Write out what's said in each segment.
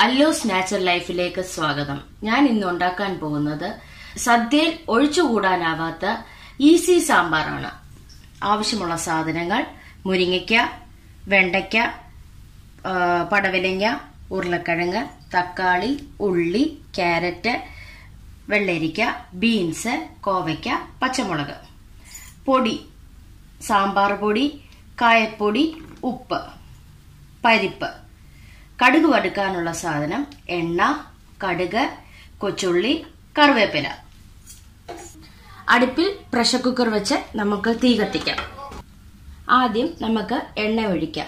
അല്ലൂസ് natural ലൈഫിലേക്ക് സ്വാഗതം ഞാൻ ഇന്ന് ഉണ്ടാക്കാൻ പോകുന്നത് സദ്യയിൽ ഒഴിച്ചുകൂടാനാവാത്ത ഈസി സാമ്പാറാണ് ആവശ്യമുള്ള സാധനങ്ങൾ മുരിങ്ങയ്ക്ക വെണ്ടയ്ക്ക ആ, പടവലങ്ങ ഉരുളക്കിഴങ്ങ് തക്കാളി ഉള്ളി ക്യാരറ്റ് വെള്ളരിക്ക ബീൻസ് കോവയ്ക്ക പച്ചമുളക് പൊടി സാമ്പാർ പൊടി കായപ്പൊടി ഉപ്പ് പരിപ്പ് കടുക് വടുക്കാനുള്ള സാധനം എണ്ണ കടുക് കൊച്ചുള്ളി കറിവേപ്പില അടുപ്പിൽ പ്രഷർ കുക്കർ വെച്ച് നമുക്ക് തീ കത്തിക്കാം ആദ്യം നമുക്ക് എണ്ണ ഒഴിക്കാം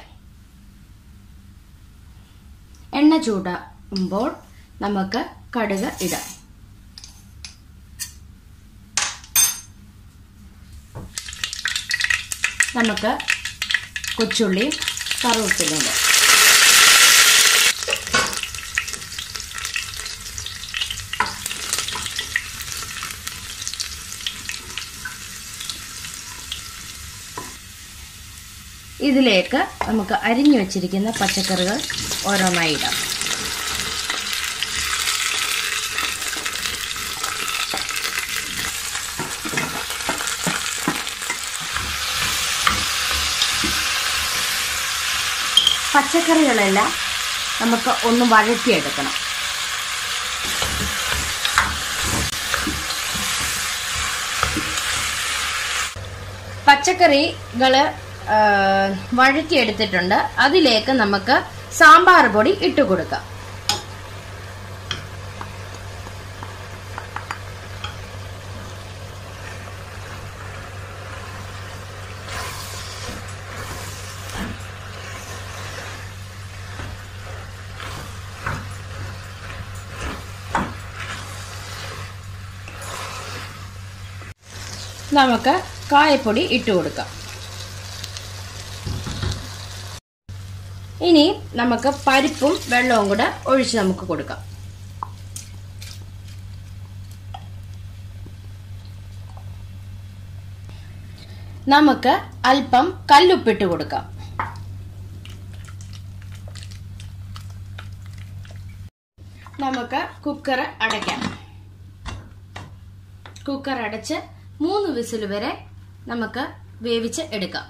എണ്ണ ചൂടാകുമ്പോൾ നമുക്ക് കടുക് ഇടാം നമുക്ക് കൊച്ചുള്ളിയും കറുവപ്പിലും ഇതിലേക്ക് നമുക്ക് അരിഞ്ഞു വെച്ചിരിക്കുന്ന പച്ചക്കറികൾ ഓരോന്നായി ഇടാം പച്ചക്കറികളെല്ലാം നമുക്ക് ഒന്ന് വഴറ്റിയെടുക്കണം പച്ചക്കറികൾ വഴറ്റിയെടുത്തിട്ടുണ്ട് അതിലേക്ക് നമുക്ക് സാമ്പാർ പൊടി ഇട്ട് കൊടുക്കാം നമുക്ക് കായപ്പൊടി ഇട്ട് കൊടുക്കാം ഇനി നമുക്ക് പരിപ്പും വെള്ളവും കൂടെ ഒഴിച്ച് നമുക്ക് കൊടുക്കാം നമുക്ക് അല്പം കല്ലുപ്പിട്ട് കൊടുക്കാം നമുക്ക് കുക്കർ അടയ്ക്കാം കുക്കർ അടച്ച് മൂന്ന് വിസിൽ വരെ നമുക്ക് വേവിച്ച് എടുക്കാം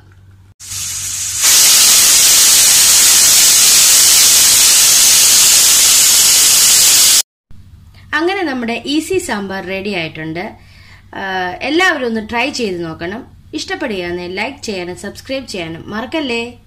അങ്ങനെ നമ്മുടെ ഈസി സാമ്പാർ റെഡി ആയിട്ടുണ്ട് ആഹ് എല്ലാവരും ഒന്ന് ട്രൈ ചെയ്ത് നോക്കണം ഇഷ്ടപ്പെടുകയാണെങ്കിൽ ലൈക്ക് ചെയ്യാനും സബ്സ്ക്രൈബ് ചെയ്യാനും മറക്കല്ലേ